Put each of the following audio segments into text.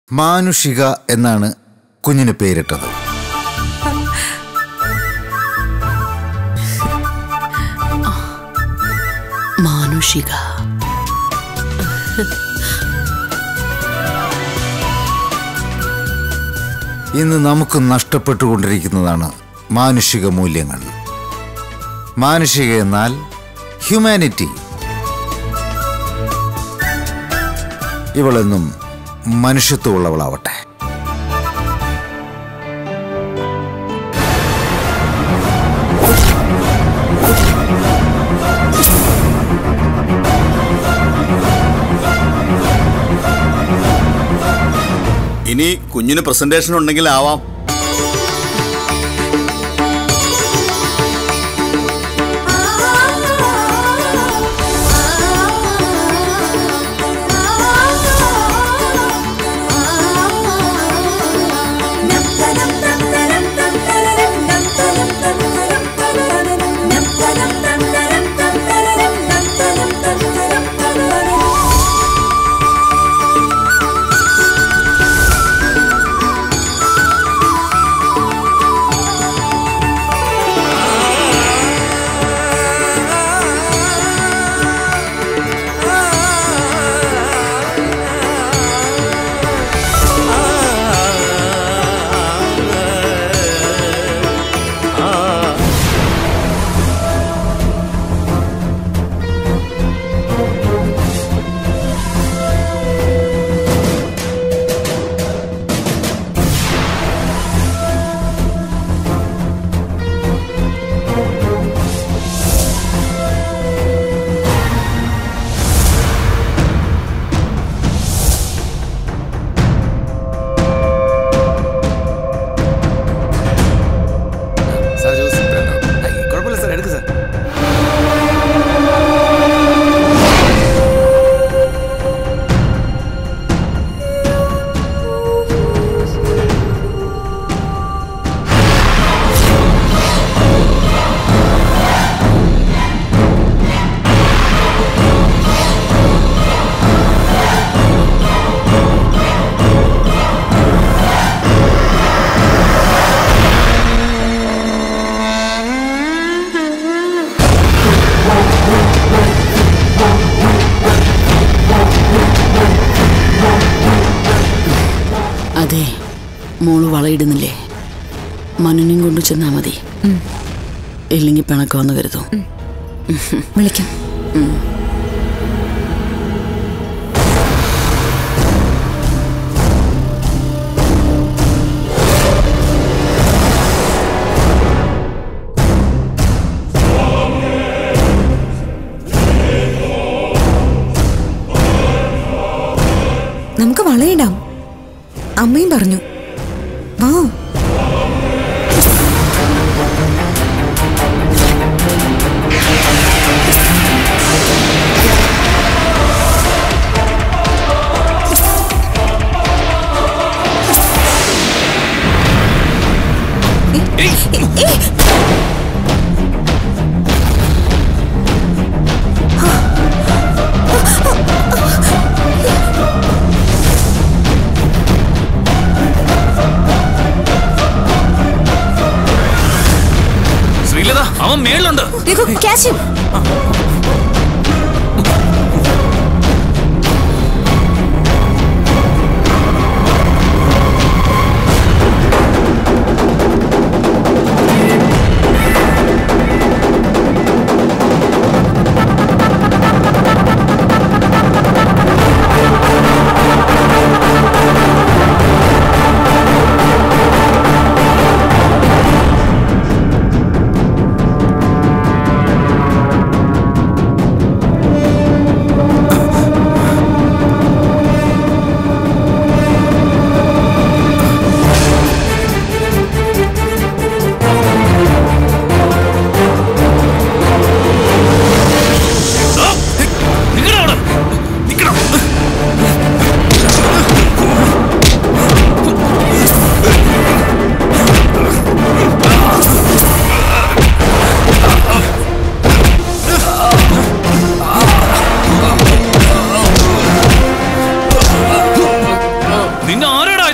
മാനുഷിക എന്നാണ് കുഞ്ഞിന് പേരിട്ടത് മാനുഷിക ഇന്ന് നമുക്ക് നഷ്ടപ്പെട്ടുകൊണ്ടിരിക്കുന്നതാണ് മാനുഷിക മൂല്യങ്ങൾ മാനുഷിക എന്നാൽ ഹ്യൂമാനിറ്റി ഇവളെന്നും മനുഷ്യത്വമുള്ളവളാവട്ടെ ഇനി കുഞ്ഞിന് പ്രസന്റേഷൻ ഉണ്ടെങ്കിൽ ആവാം സാർ ജ്യൂസ് കുഴപ്പമില്ല സാർ എടുക്ക് സാർ അതെ മോള് വളയിടുന്നില്ലേ മനുനും കൊണ്ട് ചെന്നാ മതി ഇല്ലെങ്കിൽ പിണക്കമെന്ന് കരുതും വിളിക്കാം നമുക്ക് വളയിടാം അമ്മയും പറഞ്ഞു വാ ശ്രീലത അവൻ മേളിലുണ്ട് രഘു ക്യാച്ച്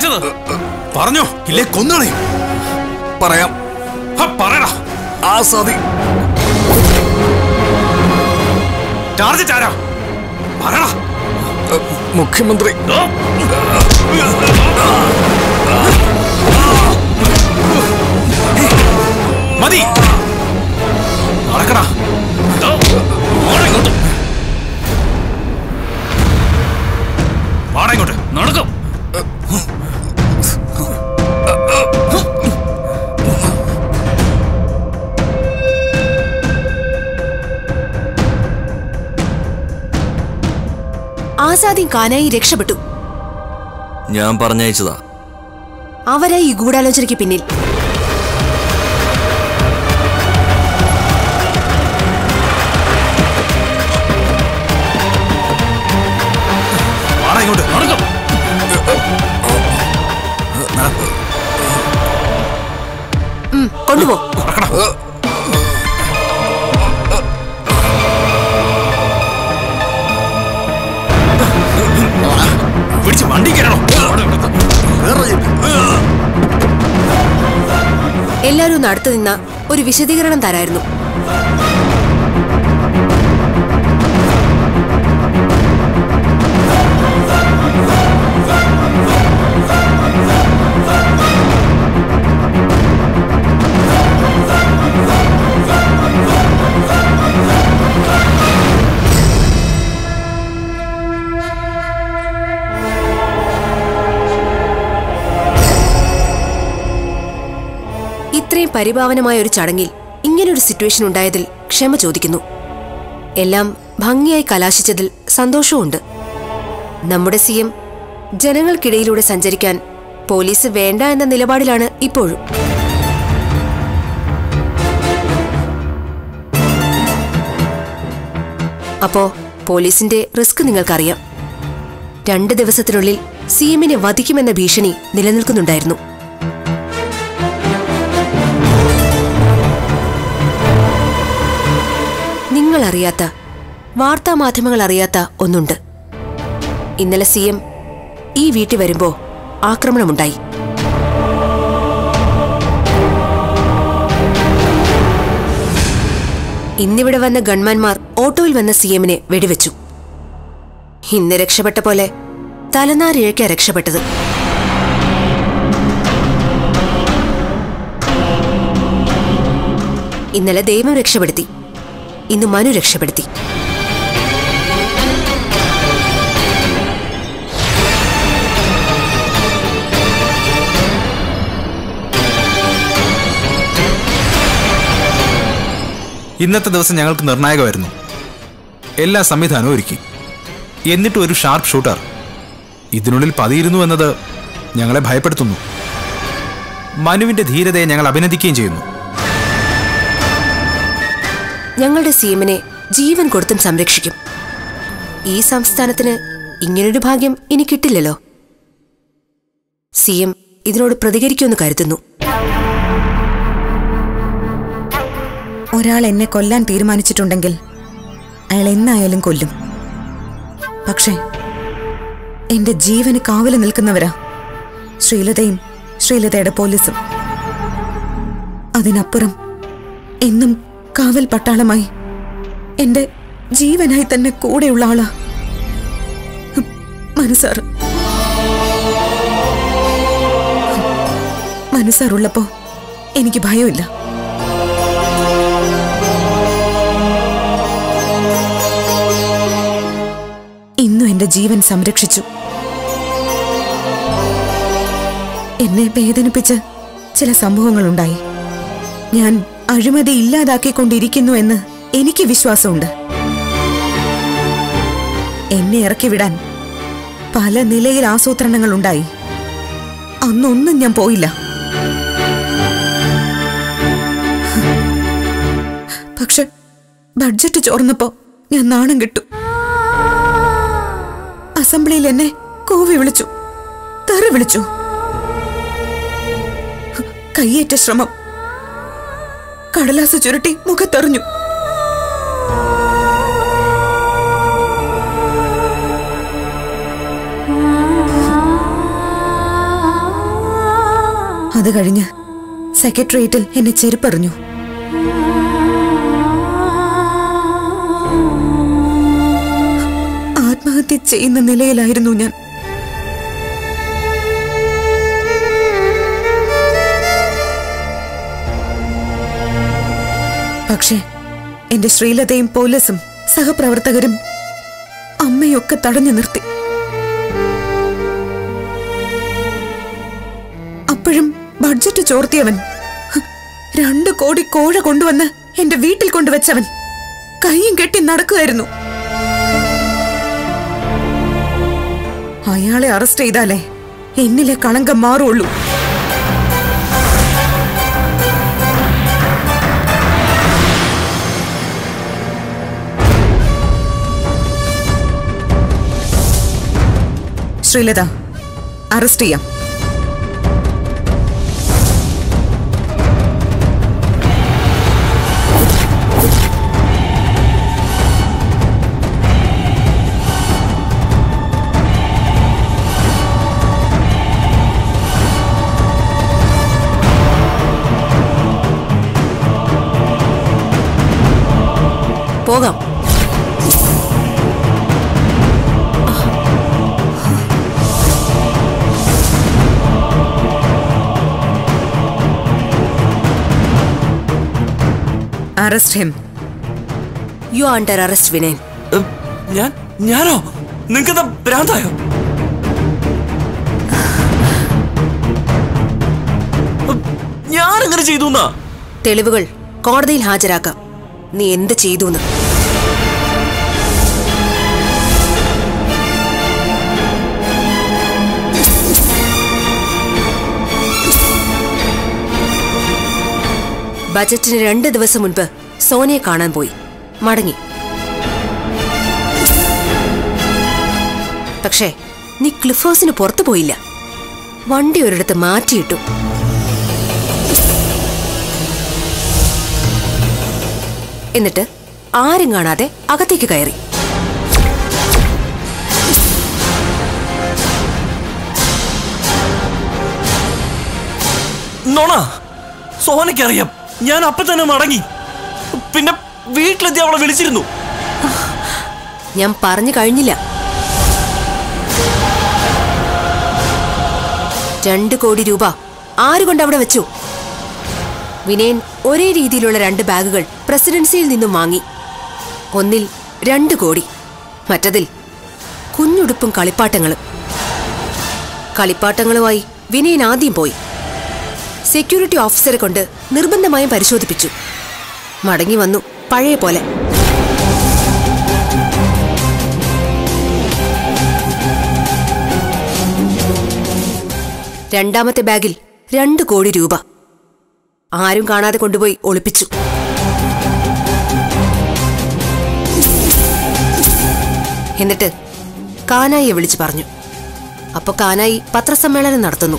കാണിച്ചത് പറഞ്ഞോ ഇല്ലേ കൊന്നുകളി പറയാം പറയടാ ആസാദി ടാർജറ്റ് ആരാ പറയടാ മുഖ്യമന്ത്രി മതി നടക്കടാ വാടാ ഇങ്ങോട്ട് വാടാ ഇങ്ങോട്ട് നടക്കും ആസാദും കാനായി രക്ഷപ്പെട്ടു ഞാൻ പറഞ്ഞയച്ചതാ അവരാ ഈ ഗൂഢാലോചനയ്ക്ക് പിന്നിൽ വാടാ ഇങ്ങോട്ട് നടക്കും കൊണ്ടുപോ പിടിച്ച് വണ്ടി കയറണോ എല്ലാരും ഒന്ന് അടുത്ത് നിന്ന ഒരു വിശദീകരണം തരായിരുന്നു ഇത്രയും പരിഭാവനമായ ഒരു ചടങ്ങിൽ ഇങ്ങനൊരു സിറ്റുവേഷൻ ഉണ്ടായതിൽ ക്ഷമ ചോദിക്കുന്നു എല്ലാം ഭംഗിയായി കലാശിച്ചതിൽ സന്തോഷവുമുണ്ട് നമ്മുടെ സി എം ജനങ്ങൾക്കിടയിലൂടെ സഞ്ചരിക്കാൻ പോലീസ് വേണ്ട എന്ന നിലപാടിലാണ് ഇപ്പോഴും അപ്പോ പോലീസിന്റെ റിസ്ക് നിങ്ങൾക്കറിയാം രണ്ട് ദിവസത്തിനുള്ളിൽ സി എമ്മിനെ വധിക്കുമെന്ന ഭീഷണി നിലനിൽക്കുന്നുണ്ടായിരുന്നു നിങ്ങൾ അറിയാത്ത വാർത്താമാധ്യമങ്ങൾ അറിയാത്ത ഒന്നുണ്ട് ഇന്നലെ സി എം ഈ വീട്ടിൽ വരുമ്പോ ആക്രമണമുണ്ടായി ഇന്നിവിടെ വന്ന ഗൺമാൻമാർ ഓട്ടോയിൽ വന്ന സി എമ്മിനെ വെടിവെച്ചു ഇന്ന് രക്ഷപ്പെട്ട പോലെ തലനാരിഴയ്ക്ക രക്ഷപ്പെട്ടത് ഇന്നലെ ദൈവം രക്ഷപ്പെടുത്തി ഇന്ന് മനു രക്ഷപ്പെടുത്തി ഇന്നത്തെ ദിവസം ഞങ്ങൾക്ക് നിർണായകമായിരുന്നു എല്ലാ സംവിധാനവും ഒരുക്കി എന്നിട്ട് ഒരു ഷാർപ്പ് ഷൂട്ടർ ഇതിനുള്ളിൽ പതിയിരുന്നു എന്നത് ഞങ്ങളെ ഭയപ്പെടുത്തുന്നു മനുവിന്റെ ധീരതയെ ഞങ്ങൾ അഭിനന്ദിക്കുകയും ചെയ്യുന്നു ഞങ്ങളുടെ സി എമ്മിനെ ജീവൻ കൊടുത്തും സംരക്ഷിക്കും ഈ സംസ്ഥാനത്തിന് ഇങ്ങനൊരു ഭാഗ്യം ഇനി കിട്ടില്ലല്ലോ സി എം ഇതിനോട് പ്രതികരിക്കുമെന്ന് കരുതുന്നു ഒരാൾ എന്നെ കൊല്ലാൻ തീരുമാനിച്ചിട്ടുണ്ടെങ്കിൽ അയാൾ എന്നായാലും കൊല്ലും പക്ഷേ എന്റെ ജീവന് കാവല് നിൽക്കുന്നവരാ ശ്രീലതയും ശ്രീലതയുടെ പോലീസും അതിനപ്പുറം എന്നും കാവൽ പട്ടാളമായി എന്റെ ജീവനായി തന്നെ കൂടെയുള്ള ആളാ ഹും, മനസ്സാർ മനസ്സാറുള്ളപ്പോ എനിക്ക് ഭയമില്ല ഇന്നും എന്റെ ജീവൻ സംരക്ഷിച്ചു എന്നെ വേദനിപ്പിച്ച് ചില സംഭവങ്ങളുണ്ടായി ഞാൻ അഴിമതി ഇല്ലാതാക്കിക്കൊണ്ടിരിക്കുന്നു എന്ന് എനിക്ക് വിശ്വാസമുണ്ട് എന്നെ ഇറക്കി വിടാൻ പല നിലയിൽ ആസൂത്രണങ്ങൾ ഉണ്ടായി അന്നൊന്നും ഞാൻ പോയില്ല പക്ഷെ ബഡ്ജറ്റ് ചോർന്നപ്പോ ഞാൻ നാണം കിട്ടു അസംബ്ലിയിൽ എന്നെ കൂവി വിളിച്ചു തെറി വിളിച്ചു കയ്യേറ്റ ശ്രമം കടലാസ് ചുരുട്ടി മുഖത്തെറിഞ്ഞു അത് കഴിഞ്ഞ് സെക്രട്ടേറിയറ്റിൽ എന്നെ ചെരുപ്പറിഞ്ഞു ആത്മഹത്യ ചെയ്യുന്ന നിലയിലായിരുന്നു ഞാൻ പക്ഷേ എന്റെ ശ്രീലതയും പോലീസും സഹപ്രവർത്തകരും അമ്മയൊക്കെ തടഞ്ഞു നിർത്തി അപ്പോഴും ബഡ്ജറ്റ് ചോർത്തിയവൻ ഹ്, രണ്ട് കോടി കോഴ കൊണ്ടുവന്ന് എന്റെ വീട്ടിൽ കൊണ്ടുവച്ചവൻ കൈയും കെട്ടി നടക്കുമായിരുന്നു അയാളെ അറസ്റ്റ് ചെയ്താലേ എന്നിലെ കളങ്കം മാറുള്ളൂ ശ്രീലത അറസ്റ്റ് ചെയ്യാം പോകാം arrest him you under arrest Vinayan ഉം, ഞാൻ ഞാനോ നിങ്ങൾക്കെന്താ ഭ്രാന്തായോ ഉം, ഞാൻ അങ്ങനെ ചെയ്തു എന്നാ തെളിവുകൾ കോടതിയിൽ ഹാജരാക്കാം നീ എന്ത് ചെയ്തു എന്ന് ബജറ്റിന് രണ്ട് ദിവസം മുൻപ് സോനയെ കാണാൻ പോയി മടങ്ങി പക്ഷേ നീ ക്ലിഫ് ഹൗസിന് പുറത്തു പോയില്ല വണ്ടി ഒരിടത്ത് മാറ്റിയിട്ടു എന്നിട്ട് ആരും കാണാതെ അകത്തേക്ക് കയറി നോണ സോനയ്ക്കറിയാം ഞാൻ അപ്പൊ തന്നെ മടങ്ങി പിന്നെ വീട്ടിലെത്തി അവളെ വിളിച്ചിരുന്നു ഞാൻ പറഞ്ഞു കഴിഞ്ഞില്ല രണ്ട് കോടി രൂപ ആരുകൊണ്ട് അവിടെ വെച്ചു വിനയൻ ഒരേ രീതിയിലുള്ള രണ്ട് ബാഗുകൾ പ്രസിഡൻസിയിൽ നിന്നും വാങ്ങി ഒന്നിൽ രണ്ട് കോടി മറ്റതിൽ കുഞ്ഞുടുപ്പും കളിപ്പാട്ടങ്ങളും കളിപ്പാട്ടങ്ങളുമായി വിനയൻ ആദ്യം പോയി സെക്യൂരിറ്റി ഓഫീസറെ കൊണ്ട് നിർബന്ധമായും പരിശോധിപ്പിച്ചു മടങ്ങി വന്നു പഴയ പോലെ രണ്ടാമത്തെ ബാഗിൽ രണ്ട് കോടി രൂപ ആരും കാണാതെ കൊണ്ടുപോയി ഒളിപ്പിച്ചു എന്നിട്ട് കാനായിയെ വിളിച്ചു പറഞ്ഞു അപ്പൊ കാനായി പത്രസമ്മേളനം നടത്തുന്നു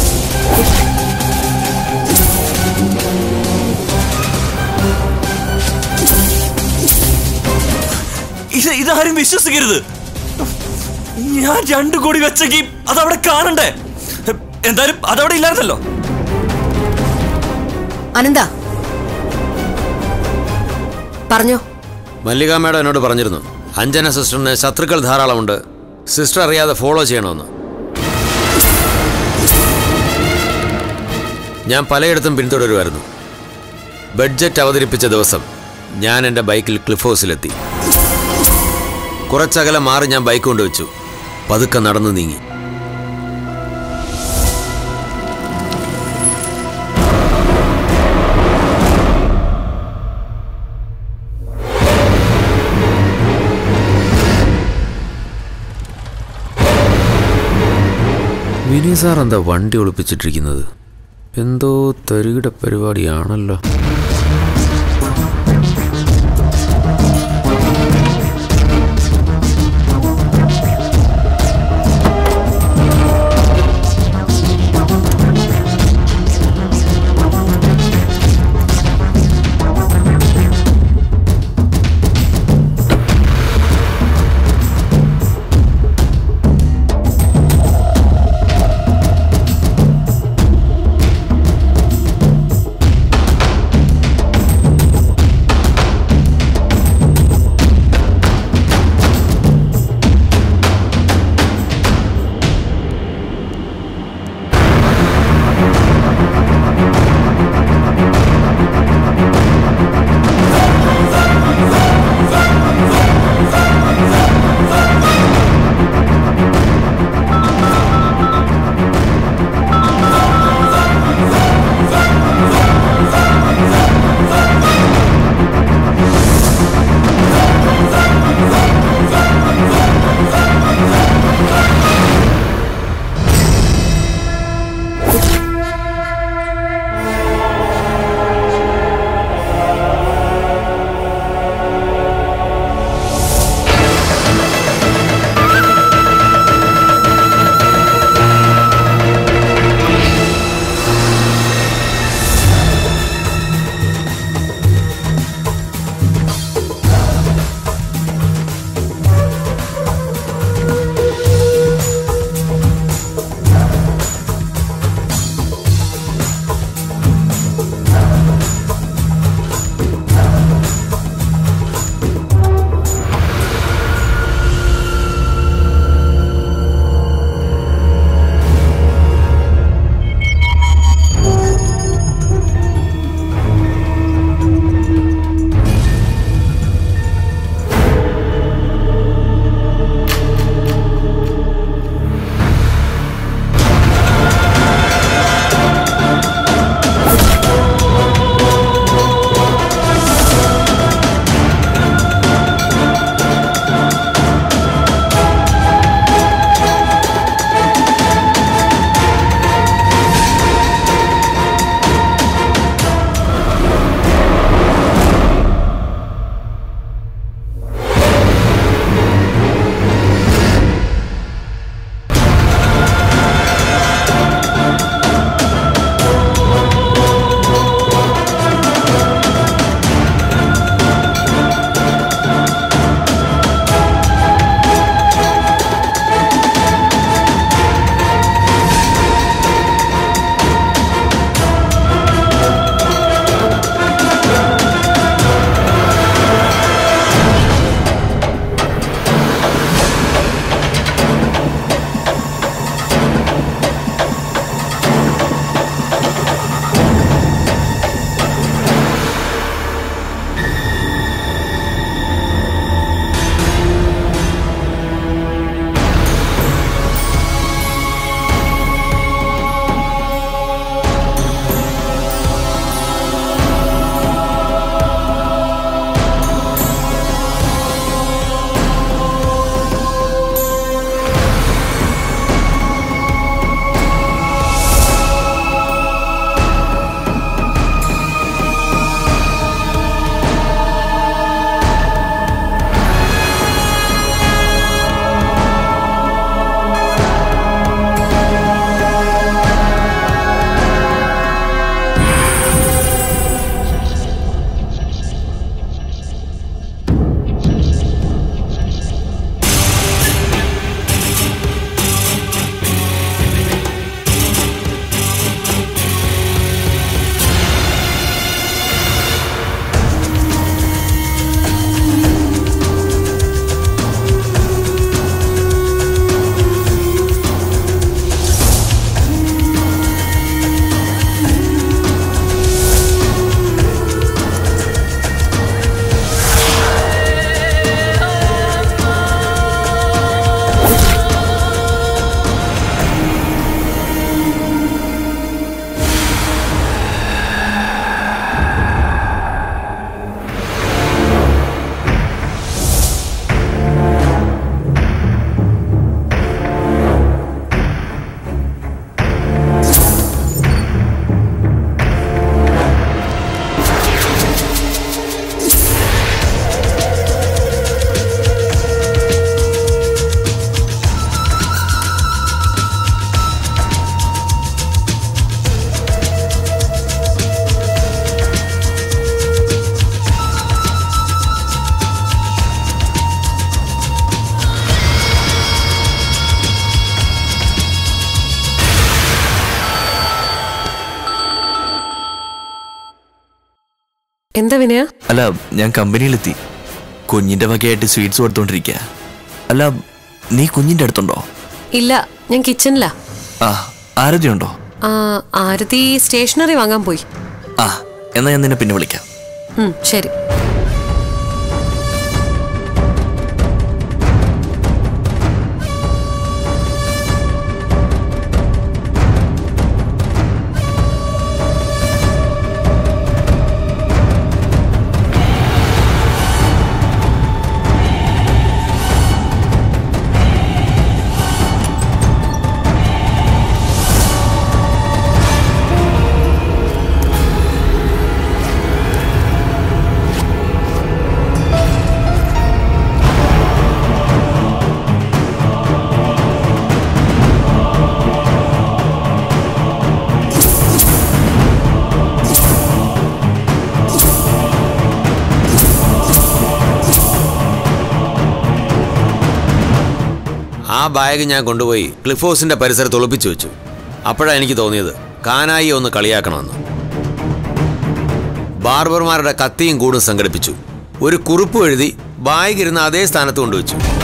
ഇത് ഇതാരും വിശ്വസിക്കരുത് ഞാൻ രണ്ടു കോടി വെച്ചെങ്കിൽ അതവിടെ കാണണ്ടേ എന്തായാലും അതവിടെ ഇല്ലായിരുന്നല്ലോ അനന്ത പറഞ്ഞോ മല്ലിക മേഡം എന്നോട് പറഞ്ഞിരുന്നു അഞ്ജന സിസ്റ്ററിന് ശത്രുക്കൾ ധാരാളമുണ്ട് സിസ്റ്റർ അറിയാതെ ഫോളോ ചെയ്യണമെന്ന് ഞാൻ പലയിടത്തും പിന്തുടരുമായിരുന്നു ബഡ്ജറ്റ് അവതരിപ്പിച്ച ദിവസം ഞാൻ എൻ്റെ ബൈക്കിൽ ക്ലിഫ് ഹൗസിലെത്തി കുറച്ചകലം മാറി ഞാൻ ബൈക്ക് കൊണ്ടുവച്ചു പതുക്കെ നടന്നു നീങ്ങി വിനയ് സാർ എന്താ വണ്ടി ഒളിപ്പിച്ചിട്ടിരിക്കുന്നത് എന്തോ തരികിട പരിപാടിയാണല്ലോ എന്താ വിനയ അല്ല ഞാൻ കമ്പനിയിലെത്തി കുഞ്ഞിന്റെ വകയായിട്ട് സ്വീറ്റ്സ് കൊടുത്തോണ്ടിരിക്കുക അല്ല നീ കുഞ്ഞിന്റെ അടുത്തുണ്ടോ ഇല്ല ഞാൻ കിച്ചണിലാ ആ ആരതി ഉണ്ടോ ആ, ആരതി സ്റ്റേഷനറി വാങ്ങാൻ പോയി ആ എന്നാ ഞാൻ നിന്നെ പിന്നെ വിളിക്കാം ഉം, ശരി ആ ബാഗ് ഞാൻ കൊണ്ടുപോയി ക്ലിഫ് ഹൗസിന്റെ പരിസരത്ത് ഒളിപ്പിച്ചു വെച്ചു അപ്പോഴാണ് എനിക്ക് തോന്നിയത് കാനായി ഒന്ന് കളിയാക്കണമെന്ന് ബാർബർമാരുടെ കത്തിയും കൂടും സംഘടിപ്പിച്ചു ഒരു കുറിപ്പ് എഴുതി ബാഗ് ഇരുന്ന അതേ സ്ഥാനത്ത് കൊണ്ടുവച്ചു